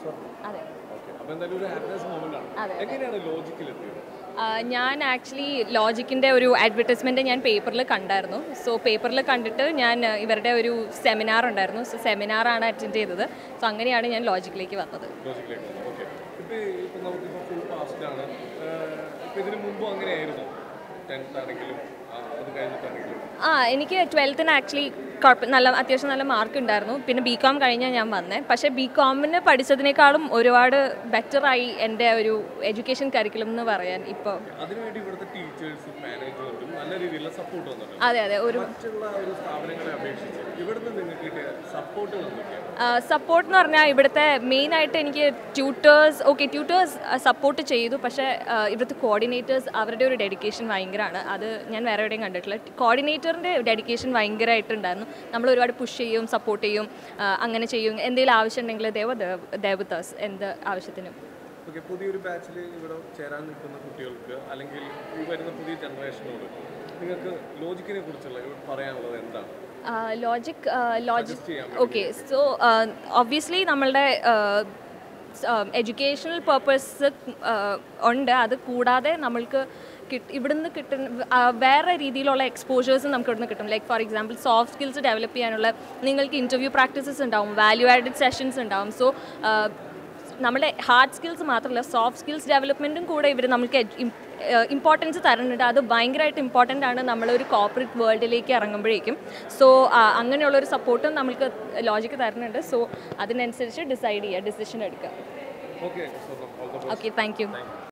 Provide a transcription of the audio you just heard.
അതെ ഓക്കെ അപ്പോൾ എന്തായാലും ഒരു ഹാപ്പിനെസ് മൊമെന്റ് ആണ് അതെ. എങ്ങനെയാണ് ലോജിക്കിൽ എത്തിയത് ആ, ഞാൻ ആക്ച്വലി ലോജിക്കിൻ്റെ ഒരു അഡ്വർടൈസ്മെൻറ്റ് ഞാൻ പേപ്പറിൽ കണ്ടായിരുന്നു സോ പേപ്പറിൽ കണ്ടിട്ട് ഞാൻ ആ, ഇവരുടെ ഒരു സെമിനാർ ഉണ്ടായിരുന്നു സോ സെമിനാറാണ് അറ്റൻഡ് ചെയ്തത് സോ അങ്ങനെയാണ് ഞാൻ ലോജിക്കിലേക്ക് വന്നത് ലോജിക്കിലേക്ക് ഓക്കെ ഇപ്പോൾ ഇപ്പോൾ നമുക്കിപ്പോൾ ഫുൾ പാസ്ഡ് ആണ് ഇപ്പോൾ ഇതിന് മുമ്പും അങ്ങനെയായിരുന്നു ടെൻത്ത് ആണെങ്കിലും ആ, അത് കഴിഞ്ഞിട്ടാണെങ്കിലും ആ എനിക്ക് ട്വൽത്തിന് ആക്ച്വലി കുഴപ്പം നല്ല അത്യാവശ്യം നല്ല മാർക്ക് ഉണ്ടായിരുന്നു പിന്നെ ബി കോം കഴിഞ്ഞാൽ ഞാൻ വന്നേ പക്ഷേ ബി കോമിന് പഠിച്ചതിനേക്കാളും ഒരുപാട് ബെറ്ററായി എൻ്റെ ഒരു എഡ്യൂക്കേഷൻ കരിക്കുലം എന്ന് പറയാൻ ഇപ്പോൾ അതിനുവേണ്ടി ഇവിടുത്തെ ടീച്ചേഴ്സും മാനേജ്മെന്റും നല്ല രീതിയിലുള്ള സപ്പോർട്ട് വന്നിട്ടുണ്ട് അതെ അതെ ഒരു മറ്റുള്ള ഒരു സ്ഥാപനങ്ങളെ അപേക്ഷിച്ച് ഇവിടുന്ന് നിങ്ങൾക്ക് കിട്ടിയ സപ്പോർട്ടുകൾ എന്തൊക്കെയാണ് സപ്പോർട്ട് എന്ന് പറഞ്ഞാൽ ഇവിടുത്തെ മെയിനായിട്ട് എനിക്ക് ട്യൂട്ടേഴ്സ് ഓക്കെ ട്യൂട്ടേഴ്സ് സപ്പോർട്ട് ചെയ്തു പക്ഷേ ആ, ഇവിടുത്തെ കോർഡിനേറ്റേഴ്സ് അവരുടെ ഒരു ഡെഡിക്കേഷൻ ഭയങ്കരമാണ് അത് ഞാൻ വേറെ എവിടെയും കണ്ടിട്ടില്ല കോർഡിനേറ്ററിൻ്റെ ഡെഡിക്കേഷൻ ഭയങ്കരമായിട്ടുണ്ടായിരുന്നു നമ്മൾ ഒരുപാട് പുഷ് ചെയ്യും സപ്പോർട്ട് ചെയ്യും ആ, അങ്ങനെ ചെയ്യും എന്തെങ്കിലും ആവശ്യം ഉണ്ടെങ്കിൽ ദേവ ദേവതാസ് എന്ത് ആവശ്യത്തിനും ഓക്കെ പുതിയൊരു ബാച്ചിൽ ഇവിടെ ചേരാൻ നിൽക്കുന്ന കുട്ടികൾക്ക് അല്ലെങ്കിൽ ഈ വരുന്ന പുതിയ ജനറേഷനോട് നിങ്ങൾക്ക് ലോജിക്കിനെ കുറിച്ചുള്ള ഇവിടെ പറയാനുള്ളത് എന്താണ് ലോജിക് ലോജിക് ചെയ്യാൻ ഓക്കെ സോ ഒബ്വിയസ്ലി നമ്മളുടെ എഡ്യൂക്കേഷണൽ പർപ്പസ് ഉണ്ട് അത് കൂടാതെ നമ്മൾക്ക് കിട്ട് ഇവിടുന്ന് കിട്ടുന്ന ആ, വേറെ രീതിയിലുള്ള എക്സ്പോഷേഴ്സ് നമുക്ക് ഇവിടുന്ന് കിട്ടും like for example soft skills develop ചെയ്യാനുള്ള നിങ്ങൾക്ക് ഇൻ്റർവ്യൂ പ്രാക്ടീസസ് ഉണ്ടാവും വാല്യൂ ആഡഡ് സെഷൻസ് ഉണ്ടാവും സോ നമ്മുടെ ഹാർഡ് സ്കിൽസ് മാത്രമല്ല സോഫ്റ്റ് സ്കിൽസ് ഡെവലപ്മെൻറ്റും കൂടെ ഇവർ നമുക്ക് ഇമ്പോർട്ടൻസ് തരുന്നുണ്ട് അത് ഭയങ്കരമായിട്ട് ഇമ്പോർട്ടൻ്റ് ആണ് നമ്മളൊരു കോർപ്പറേറ്റ് വേൾഡിലേക്ക് ഇറങ്ങുമ്പോഴേക്കും സോ അങ്ങനെയുള്ളൊരു സപ്പോർട്ടും നമുക്ക് ലോജിക്ക് തരുന്നുണ്ട് സോ അതിനനുസരിച്ച് ഡിസൈഡ് ചെയ്യുക ഡിസിഷൻ എടുക്കുക ഓക്കെ ഓക്കെ താങ്ക് യു